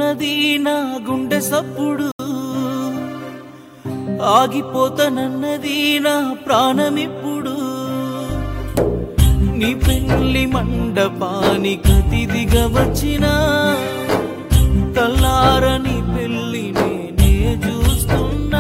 ఉన్నది నా గుండె సప్పుడు ఆగిపోతానన్నది నా ప్రాణమిప్పుడు నీ పెళ్లి మండపానికి అతిథిగా వచ్చిన తల్లారని పెళ్లి నేనే చూస్తున్నా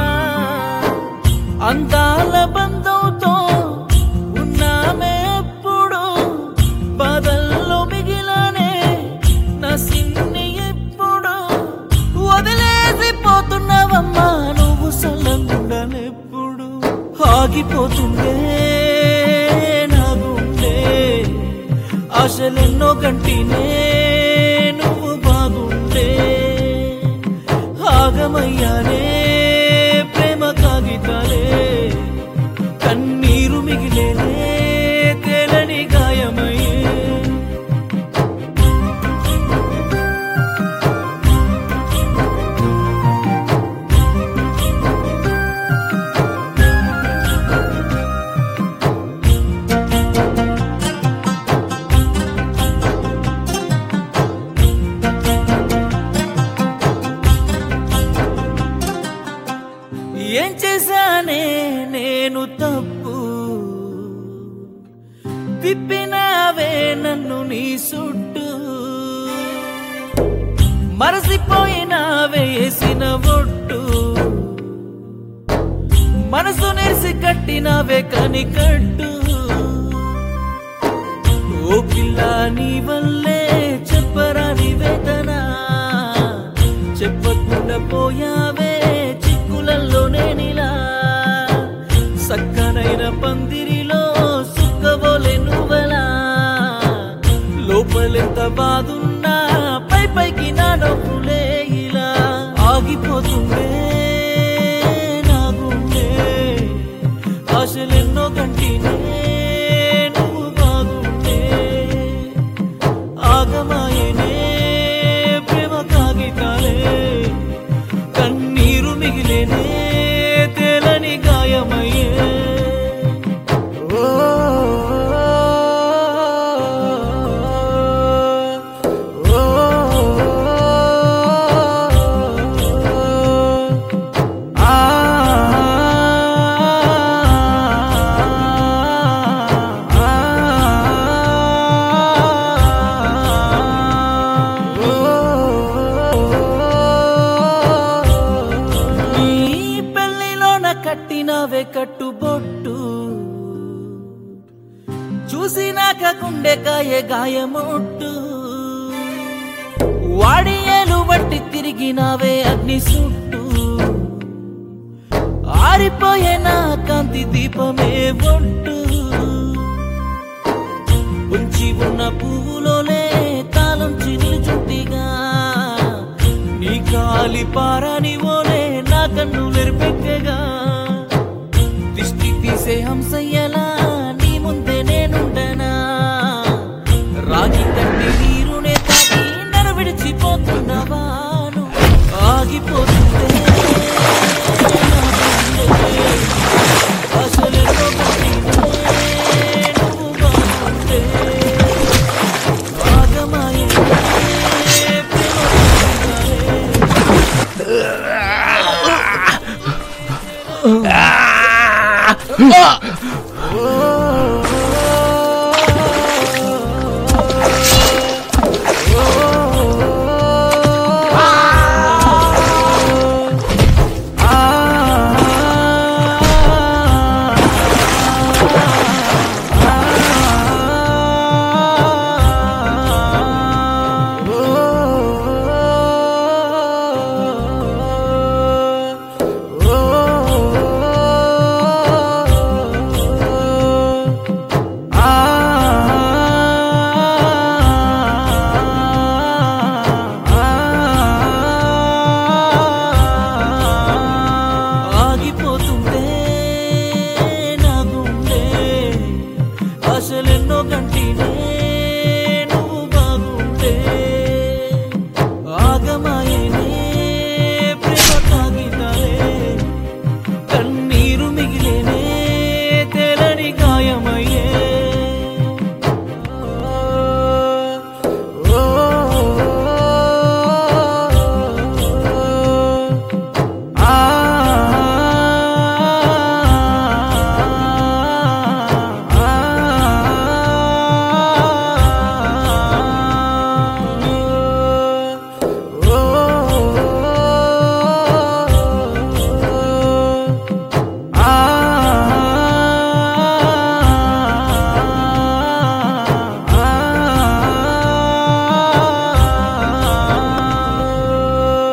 అందాల బంధంతో ఉన్నామే ఎప్పుడు బాధల్లో మిగిలనే నా సిన్ని ఎప్పుడు వదిలేసి పోతున్నావమ్మా నువ్వు సల్లంగుండనెప్పుడు ఆగిపోతుండే నా గుండె ఆశలెన్నో కంటినే నువ్వు బాగుండే ఆగమయ్యానే ప్రేమ కాగితాలే కన్నీరు మిగిలేనే తేలని గాయమయ్యే ఏం చేశానే నేను తప్పు తిప్పినావే నన్ను నీ సుట్టు మరసిపోయినావే వేసిన ఒట్టు మనసు నెరిసి కట్టినావే కనికట్టు ఓ పిల్ల నీ వల్లే చెప్పరాని వేదన చెప్పకుండా పోయావే చిక్కులలో నేనిలా సక్కనైన పందిరిలో సుక్కబోలే నువ్వలా లోపలెంత బాదున్నా పై పైకి నా నవ్వులే ఇలా ఆగిపోతుండే నా గుండె ఆశలెన్నో కంటినే నువ్వు బాగుండే ఆగమాయనే ప్రేమ కాగితాలే కన్నీరు మిగిలేనే తేలని గాయమయ్యే ఓ ఓ ఆ నీ పెళ్లిలోన కట్టినవే కట్టుబొట్టు చూసినాక గుండెకాయ గాయమొట్టు వాడి ఏలు బట్టి తిరిగినావే అగ్ని సుట్టు ఆరిపోయే నా కాంతి దీపమే ఒట్టు ఉంచి ఉన్న పువ్వులోనే తాళం చినిచుట్టిగా నీ కాలి పారాని ఓలే నా కన్ను నెరిపెక్కగా దిష్టి తీసే హంసయ్యలా నీ ముందే నేనుండనా రాగి కట్టి నీరునే తాకి నన్ను విడిచిపోతున్నవా నువ్వు ఆగిపోతుందే అసలెన్నో కట్టినే నువ్వు బాగుంటే ఆగమాయే ప్రేమ కాగితాలే. ఆగిపోతుందే నా గుండె ఆశలెన్నో గంట